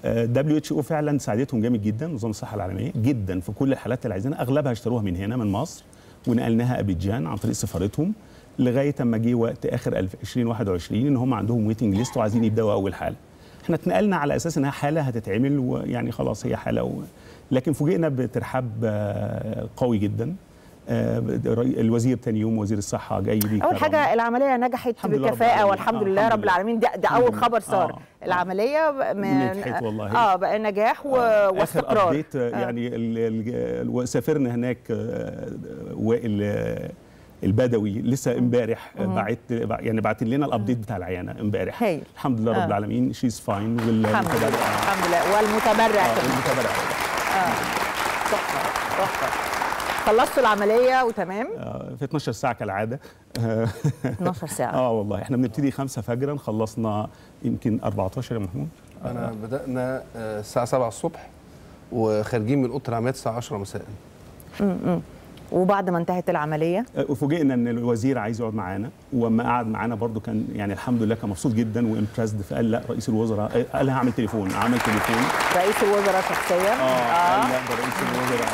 دبليو اتش او فعلا ساعدتهم جامد جدا نظام الصحه العالميه جدا في كل الحالات اللي عايزينها اغلبها اشتروها من هنا من مصر ونقلناها ابيجان عن طريق سفارتهم لغايه اما جه وقت اخر 2021 ان هم عندهم ويتنج ليست وعايزين يبداوا اول حاله احنا اتنقلنا على اساس انها حاله هتتعمل ويعني خلاص هي حاله و... لكن فوجئنا بترحاب آه، قوي جدا آه، الوزير تاني يوم وزير الصحه جاي لي اول حاجه العمليه نجحت الحمد لله رب بكفاءه العالمين. والحمد آه، لله الحمد رب لله. العالمين ده, ده الحمد اول لله. خبر صار آه. العمليه من نجحت والله. اه بقى نجاح و... اخر واستقرار ابديت يعني ال- ال- ال- سافرنا هناك آه، وائل آه، البدوي لسه امبارح آه، بعت يعني بعت لنا الابديت بتاع العيانه امبارح هايل. الحمد لله آه. رب العالمين شيز فاين الحمد لله الحمد لله والمتبرع كمان. والمتابعه تحفه تحفه خلصتوا العمليه وتمام آه، في 12 ساعه كالعاده آه، 12 ساعه اه والله احنا بنبتدي 5 فجرا خلصنا يمكن 14 يا محمود انا بدانا آه، الساعه 7 الصبح وخارجين من اوضه العمليات الساعه 10 مساء وبعد ما انتهت العمليه آه، فوجئنا ان الوزير عايز يقعد معانا وما قعد معانا برضو كان يعني الحمد لله كان مبسوط جدا وامبرسد فقال لا رئيس الوزراء آه، قال هعمل تليفون عمل تليفون رئيس الوزراء شخصيا اه قال لا ده رئيس الوزراء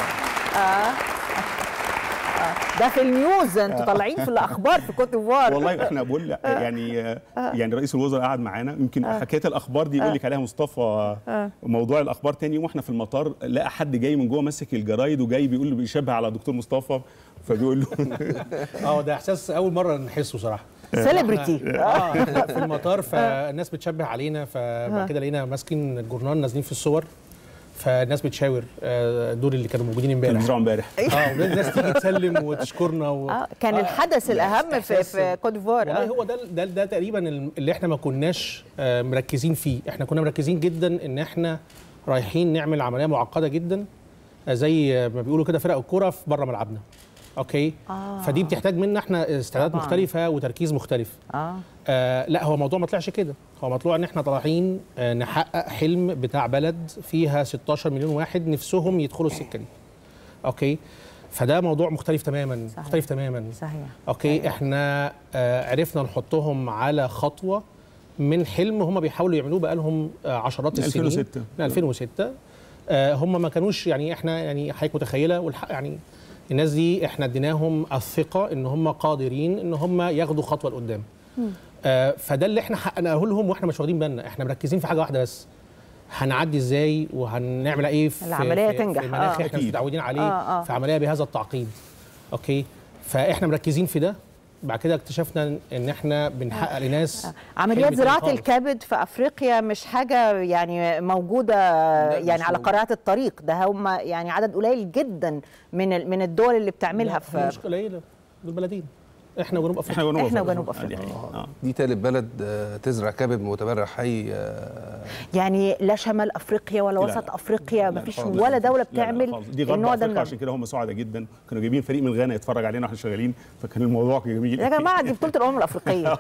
ده في النيوز انتوا طالعين في الاخبار في كوت ديفوار والله احنا بقول لا، يعني آه، يعني رئيس الوزراء قعد معانا يمكن حكايه الاخبار دي يقول لك عليها مصطفى موضوع الاخبار تاني يوم واحنا في المطار لقى حد جاي من جوه ماسك الجرايد وجاي بيقول له بيشبه على دكتور مصطفى فبيقول له اه ده احساس اول مره نحسه صراحه سيلبرتي اه في المطار فالناس بتشبه علينا فبعد كده لقينا ماسكين الجورنال نازلين في الصور فالناس بتشاور آه، دول اللي كانوا موجودين كان امبارح بيزرعوا امبارح اه والناس تيجي تسلم وتشكرنا و... اه كان الحدث الاهم في إحساس- في كوت ديفوار والله آه. هو ده ده, ده تقريبا اللي احنا ما كناش آه، مركزين فيه احنا كنا مركزين جدا ان احنا رايحين نعمل عمليه معقده جدا آه، زي ما بيقولوا كده فرق الكوره في بره ملعبنا اوكي آه. فدي بتحتاج منا احنا استعدادات طبعاً. مختلفه وتركيز مختلف اه آه لا هو الموضوع ما طلعش كده هو مطلوع ان احنا طالعين آه نحقق حلم بتاع بلد فيها 16 مليون واحد نفسهم يدخلوا السكه دي اوكي فده موضوع مختلف تماما صحيح. مختلف تماما صحيح اوكي احنا آه عرفنا نحطهم على خطوه من حلم هم بيحاولوا يعملوه بقالهم آه عشرات السنين 2006. من 2006 آه هم ما كانوش يعني احنا يعني حضرتك متخيله والحق يعني الناس دي احنا اديناهم الثقه ان هم قادرين ان هم ياخدوا خطوه لقدام آه فده اللي احنا حققناه لهم واحنا مش واخدين بالنا احنا مركزين في حاجه واحده بس هنعدي ازاي وهنعمل ايه في العملية في تنجح. في مناخ آه. احنا مش أكيد. متعودين عليه آه، آه. في عمليه بهذا التعقيد اوكي فاحنا مركزين في ده بعد كده اكتشفنا ان احنا بنحقق لناس عمليات حلم تاني زراعه خالص. الكبد في افريقيا مش حاجه يعني موجوده يعني مش على موجودة. قارات الطريق ده هم يعني عدد قليل جدا من ال- من الدول اللي بتعملها لا، هي في مش قليله دول بلدين احنا وجنوب افريقيا احنا جنوب إحنا أفريقيا. وجنوب آه، أفريقيا. دي حقيقة. آه. دي تالت بلد آه، تزرع كبد متبرع حي آه، يعني لا شمال افريقيا ولا لا، وسط لا. افريقيا لا، مفيش خالص. ولا دوله لا، لا، بتعمل خالص. دي غرب النوع ده من افريقيا عشان كده هم سعداء جدا كانوا جايبين فريق من غانا يتفرج علينا واحنا شغالين فكان الموضوع جميل يا جماعه دي بطوله الامم الافريقيه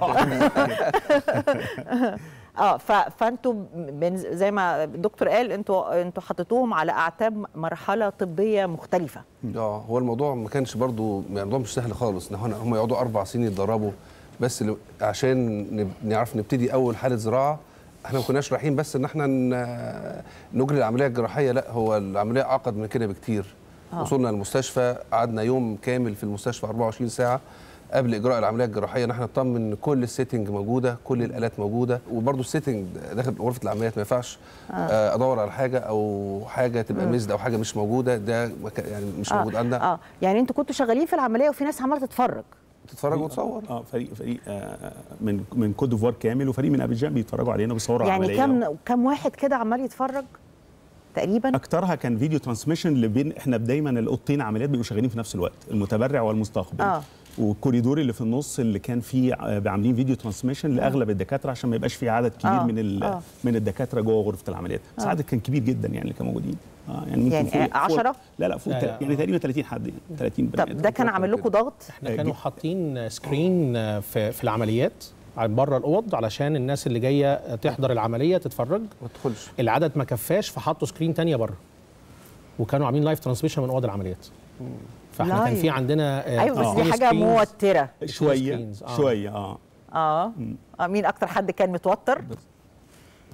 اه ف... فانتوا بن- زي ما الدكتور قال انتوا انتوا حطيتوهم على اعتاب مرحله طبيه مختلفه اه هو الموضوع ما كانش برضو يعني الموضوع مش سهل خالص ان هو- هم يقعدوا اربع سنين يتدربوا بس لو- عشان نب- نعرف نبتدي اول حاله زراعه احنا ما كناش رايحين بس ان احنا ن- نجري العمليه الجراحيه لا هو العمليه اعقد من كده بكتير آه. وصلنا المستشفى قعدنا يوم كامل في المستشفى 24 ساعه قبل اجراء العمليه الجراحيه ان احنا نطمن ان كل السيتنج موجوده كل الالات موجوده وبرده السيتنج داخل غرفه العمليات ما ينفعش آه. ادور على حاجه او حاجه تبقى مزد او حاجه مش موجوده ده ما كان- يعني مش موجود عندنا اه يعني انتوا كنتوا شغالين في العمليه وفي ناس عماله تتفرج تتفرج وتصور اه فريق فريق آه من من كوت ديفوار كامل وفريق من ابيجان بيتفرجوا علينا بيصوروا يعني العمليه كم كم واحد كده عمال يتفرج تقريبا اكترها كان فيديو ترانسميشن اللي بين احنا دايما الاوضتين عمليات بيبقوا شغالين في نفس الوقت المتبرع والمستقبل آه. والكوريدور اللي في النص اللي كان فيه آه، عاملين فيديو ترانسميشن لاغلب الدكاتره عشان ما يبقاش في عدد كبير آه. من ال- آه. من الدكاتره جوه غرفه العمليات بس عدد كان كبير جدا يعني اللي كانوا موجودين اه يعني ممكن يعني فوق- فوق- عشرة؟ لا لا فوق لا، تل- لا. يعني تقريبا 30 حد يعني 30 بني طب آدم. ده كان عامل لكم ضغط احنا آه، كانوا جي- حاطين سكرين في في العمليات بره الاوض علشان الناس اللي جايه تحضر العمليه تتفرج ما تدخلش العدد ما كفاش فحطوا سكرين تانية بره وكانوا عاملين لايف ترانسميشن من اوض العمليات فاحنا كان لايف. في عندنا آه، ايوه بس آه. دي حاجه screens. موتره شويه screens، آه. شويه اه اه آه، مين اكتر حد كان متوتر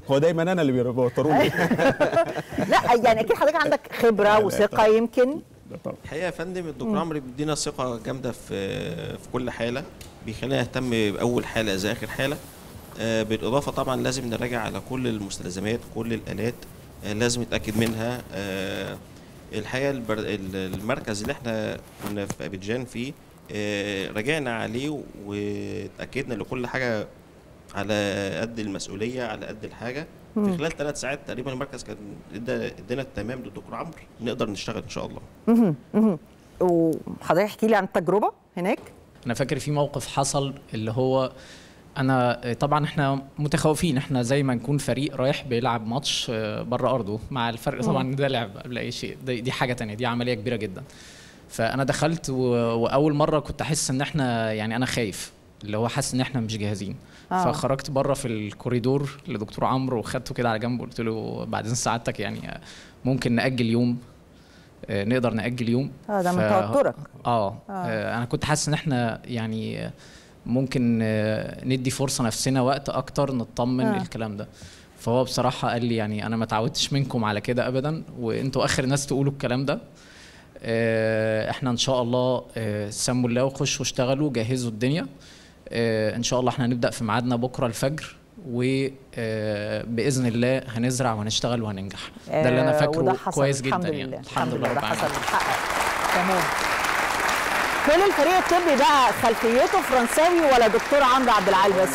هو دايما انا اللي بيوتروني لا يعني اكيد حضرتك عندك خبره وثقه يمكن ده طبعا. الحقيقه يا فندم الدكتور عمرو بيدينا ثقه جامده في في كل حاله بيخلينا نهتم باول حاله زي اخر حاله آه، بالاضافه طبعا لازم نراجع على كل المستلزمات كل الالات آه، لازم نتاكد منها آه، الحقيقه البر- ال- المركز اللي احنا كنا في ابيجان فيه آه، راجعنا عليه وتاكدنا لكل حاجه على قد المسؤوليه على قد الحاجه في خلال ثلاث ساعات تقريبا المركز كان ادى- ادانا التمام للدكتور عمرو نقدر نشتغل ان شاء الله وحضرتك احكي لي عن التجربه هناك انا فاكر في موقف حصل اللي هو انا طبعا احنا متخوفين احنا زي ما نكون فريق رايح بيلعب ماتش بره ارضه مع الفرق طبعا ان ده لعب قبل اي شيء دي, دي حاجه تانية دي عمليه كبيره جدا فانا دخلت و... واول مره كنت احس ان احنا يعني انا خايف اللي هو حاسس ان احنا مش جاهزين آه. آه. فخرجت بره في الكوريدور لدكتور عمرو وخدته كده على جنب وقلت له بعد اذن سعادتك يعني ممكن ناجل يوم آه، نقدر ناجل يوم اه ده من ف- توترك اه آه، انا كنت حاسس ان احنا يعني آه، ممكن آه، ندي فرصه نفسنا وقت اكتر نطمن آه. آه. الكلام ده فهو بصراحه قال لي يعني انا ما تعودتش منكم على كده ابدا وانتوا اخر ناس تقولوا الكلام ده آه، احنا ان شاء الله آه، سموا الله وخشوا اشتغلوا جهزوا الدنيا آه، ان شاء الله احنا هنبدا في ميعادنا بكره الفجر وباذن الله هنزرع وهنشتغل وهننجح ده اللي انا آه، فاكره وده حصل كويس الحمد جدا لله. يعني الحمد لله رب ده حصل العالمين. اتحقق تمام كل الفريق الطبي بقى خلفيته فرنساوي ولا دكتور عمرو عبد العال بس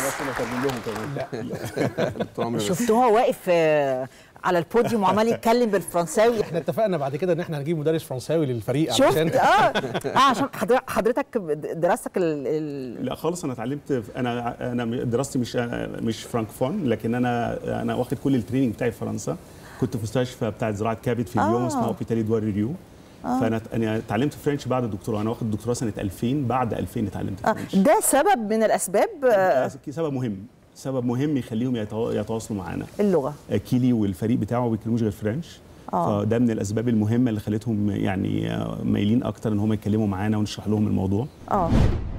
دكتور عمرو بس. شفتوها واقف آه، على البوديوم وعمال يتكلم بالفرنساوي احنا اتفقنا بعد كده ان احنا هنجيب مدرس فرنساوي للفريق شفت علشان اه اه عشان حضر- حضرتك دراستك ال... ال... لا خالص انا اتعلمت في- انا انا دراستي مش مش فرانكفون لكن انا انا واخد كل التريننج بتاعي في فرنسا كنت في مستشفى بتاعت زراعه كبد في اليوم آه. اسمها اوبيتالي دوار ريو فانا انا اتعلمت فرنش بعد الدكتوراه انا واخد الدكتوراه سنه 2000 بعد 2000 اتعلمت آه. فرنش ده سبب من الاسباب آه، ده سبب مهم سبب مهم يخليهم يتوا- يتواصلوا معانا اللغه كيلي والفريق بتاعه ما بيتكلموش غير فرنش آه. فده من الاسباب المهمه اللي خلتهم يعني مايلين اكتر ان هم يتكلموا معانا ونشرح لهم الموضوع اه